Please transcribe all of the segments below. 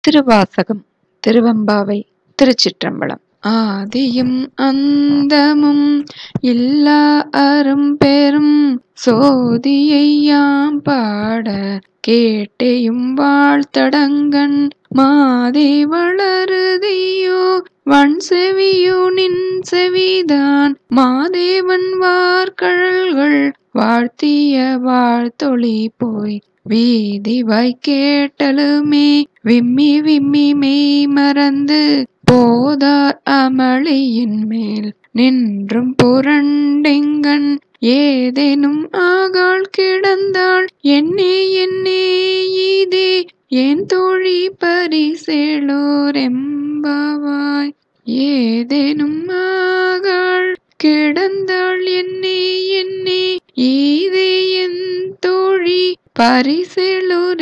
திருவாசகம் திருவம்பாவை திருச்சிற்றம்பலம் ஆதியும் அந்தமும் இல்லா அரும் பெரும் சோதியையாம் பாட கேட்டையும் வாழ்த்தடங்கன் மாதே வளருதியோ வன் செவியோ நின் செவிதான் மாதேவன் வார்கழல்கள் வாழ்த்திய வாழ்த்தொளி போய் வீதி வாய் கேட்டலுமே விம்மி விம்மி மெய் மறந்து போதார் அமளியின் மேல் நின்றும் புரண்டெங்கன் ஏதேனும் ஆகாள் கிடந்தாள் என்னே என்னே இதே என் தோழி பரிசேளோர் எம்பாவாய் ஏதேனும் ஆகாள் கிடந்தாள் என்னே என்னே ஈதே என் தோழி பரிசேளோர்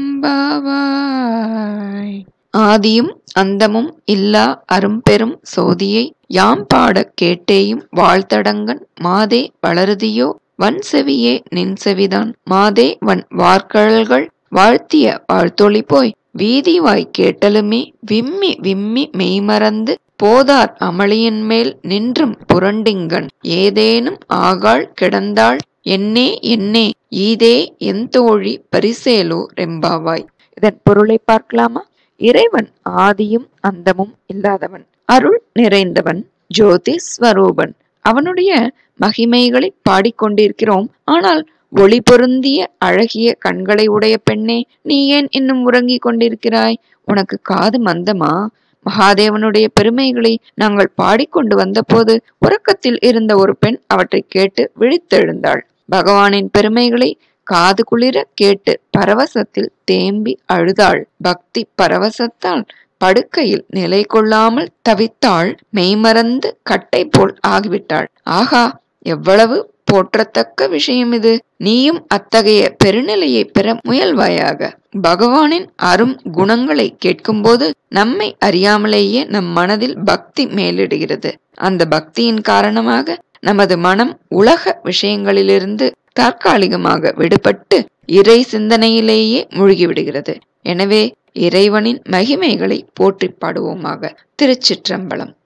எம்பாவாய் ஆதியும் அந்தமும் இல்லா அரும்பெரும் சோதியை யாம் பாடக் கேட்டேயும் வாழ்த்தடங்கன் மாதே வளருதியோ வன் செவியே நின் செவிதான் மாதே வன் வார்கழல்கள் வாழ்த்திய வாழ்த்தொளி போய் வீதி வாய் கேட்டலுமே விம்மி விம்மி மெய்மறந்து போதார் அமளியின் மேல் நின்றும் புரண்டிங்கன் ஏதேனும் ஆகாள் கிடந்தாள் என்னே என்னே ஈதே என் தோழி பரிசேலோ ரெம்பாவாய் இதன் பொருளை பார்க்கலாமா இறைவன் ஆதியும் அந்தமும் இல்லாதவன் அருள் நிறைந்தவன் ஜோதி ஸ்வரூபன் அவனுடைய மகிமைகளை பாடிக்கொண்டிருக்கிறோம் ஆனால் ஒளி பொருந்திய அழகிய கண்களை உடைய பெண்ணே நீ ஏன் இன்னும் உறங்கிக் கொண்டிருக்கிறாய் உனக்கு காது மந்தமா மகாதேவனுடைய பெருமைகளை நாங்கள் பாடிக்கொண்டு வந்தபோது உறக்கத்தில் இருந்த ஒரு பெண் அவற்றை கேட்டு விழித்தெழுந்தாள் பகவானின் பெருமைகளை காது குளிர கேட்டு பரவசத்தில் தேம்பி அழுதாள் பக்தி பரவசத்தால் படுக்கையில் நிலை கொள்ளாமல் தவித்தாள் மெய்மறந்து கட்டை போல் ஆகிவிட்டாள் ஆகா எவ்வளவு போற்றத்தக்க விஷயம் இது நீயும் அத்தகைய பெருநிலையை பெற முயல்வாயாக பகவானின் அரும் குணங்களை கேட்கும்போது நம்மை அறியாமலேயே நம் மனதில் பக்தி மேலிடுகிறது அந்த பக்தியின் காரணமாக நமது மனம் உலக விஷயங்களிலிருந்து தற்காலிகமாக விடுபட்டு இறை சிந்தனையிலேயே மூழ்கிவிடுகிறது எனவே இறைவனின் மகிமைகளை போற்றி பாடுவோமாக திருச்சிற்றம்பலம்